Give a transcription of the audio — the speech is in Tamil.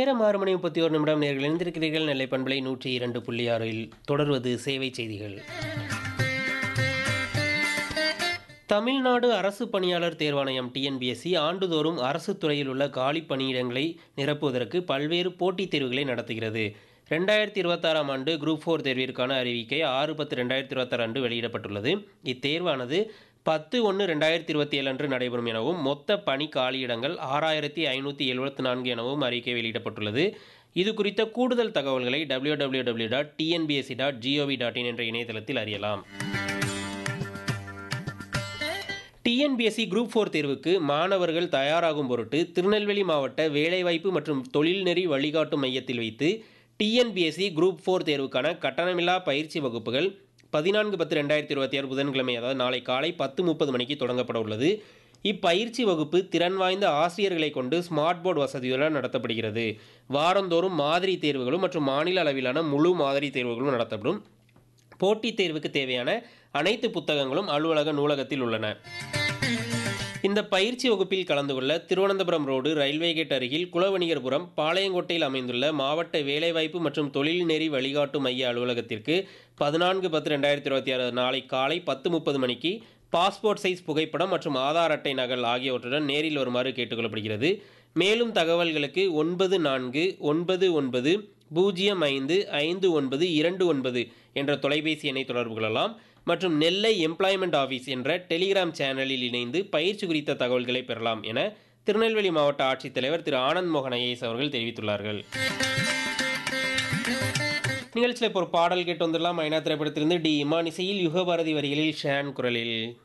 நேரம் ஆறு மணி முப்பத்தி ஒரு நிமிடம் நேர்கள் இணைந்திருக்கிறீர்கள் நெல்லை பண்பலை நூற்றி இரண்டு புள்ளி ஆறில் தொடர்வது சேவை செய்திகள் தமிழ்நாடு அரசு பணியாளர் தேர்வாணையம் டிஎன்பிஎஸ்சி ஆண்டுதோறும் அரசு துறையில் உள்ள காலி பணியிடங்களை நிரப்புவதற்கு பல்வேறு போட்டித் தேர்வுகளை நடத்துகிறது ரெண்டாயிரத்தி இருபத்தாறாம் ஆண்டு குரூப் ஃபோர் தேர்விற்கான அறிவிக்கை ஆறு பத்து ரெண்டாயிரத்தி இருபத்தாறு அன்று வெளியிடப்பட்டுள்ளது இத்தேர்வானது பத்து ஒன்று ரெண்டாயிரத்தி இருபத்தி ஏழு அன்று நடைபெறும் எனவும் மொத்த பணி காலியிடங்கள் ஆறாயிரத்தி ஐநூற்றி எழுபத்தி நான்கு எனவும் அறிக்கை வெளியிடப்பட்டுள்ளது இது குறித்த கூடுதல் தகவல்களை W W W dot TNPSC dot GOV dot in என்ற இணையதளத்தில் அறியலாம் டிஎன்பிஎஸ்சி குரூப் ஃபோர் தேர்வுக்கு மாணவர்கள் தயாராகும் பொருட்டு திருநெல்வேலி மாவட்ட வேலைவாய்ப்பு மற்றும் தொழில்நெறி வழிகாட்டும் மையத்தில் வைத்து டிஎன்பிஎஸ்சி குரூப் ஃபோர் தேர்வுக்கான கட்டணமில்லா பயிற்சி வகுப்புகள் பதினான்கு பத்து ரெண்டாயிரத்தி இருபத்தி ஆறு புதன்கிழமை அதாவது நாளை காலை பத்து முப்பது மணிக்கு தொடங்கப்பட உள்ளது இப்பயிற்சி வகுப்பு திறன் வாய்ந்த ஆசிரியர்களை கொண்டு ஸ்மார்ட் போர்டு வசதியுடன் நடத்தப்படுகிறது வாரந்தோறும் மாதிரி தேர்வுகளும் மற்றும் மாநில அளவிலான முழு மாதிரி தேர்வுகளும் நடத்தப்படும் போட்டித் தேர்வுக்கு தேவையான அனைத்து புத்தகங்களும் அலுவலக நூலகத்தில் உள்ளன இந்த பயிற்சி வகுப்பில் கலந்து கொள்ள திருவனந்தபுரம் ரோடு ரயில்வே கேட் அருகில் குலவணிகர்புரம் பாளையங்கோட்டையில் அமைந்துள்ள மாவட்ட வேலைவாய்ப்பு மற்றும் தொழில்நெறி வழிகாட்டு மைய அலுவலகத்திற்கு பதினான்கு பத்து ரெண்டாயிரத்தி இருபத்தி ஆறு நாளை காலை பத்து முப்பது மணிக்கு பாஸ்போர்ட் சைஸ் புகைப்படம் மற்றும் ஆதார் அட்டை நகல் ஆகியவற்றுடன் நேரில் வருமாறு கேட்டுக்கொள்ளப்படுகிறது மேலும் தகவல்களுக்கு ஒன்பது நான்கு ஒன்பது ஒன்பது பூஜ்ஜியம் ஐந்து ஐந்து ஒன்பது இரண்டு ஒன்பது என்ற தொலைபேசி எண்ணை தொடர்பு கொள்ளலாம் மற்றும் நெல்லை எம்ப்ளாய்மெண்ட் ஆஃபீஸ் என்ற டெலிகிராம் சேனலில் இணைந்து பயிற்சி குறித்த தகவல்களை பெறலாம் என திருநெல்வேலி மாவட்ட ஆட்சித்தலைவர் திரு ஆனந்த் மோகன் ஐஏஎஸ் அவர்கள் தெரிவித்துள்ளார்கள் நிகழ்ச்சியில் இப்போ ஒரு பாடல் கேட்டு வந்துடலாம் மைனா திரைப்படத்திலிருந்து டி இமான் இசையில் யுகபாரதி வரிகளில் ஷான் குரலில்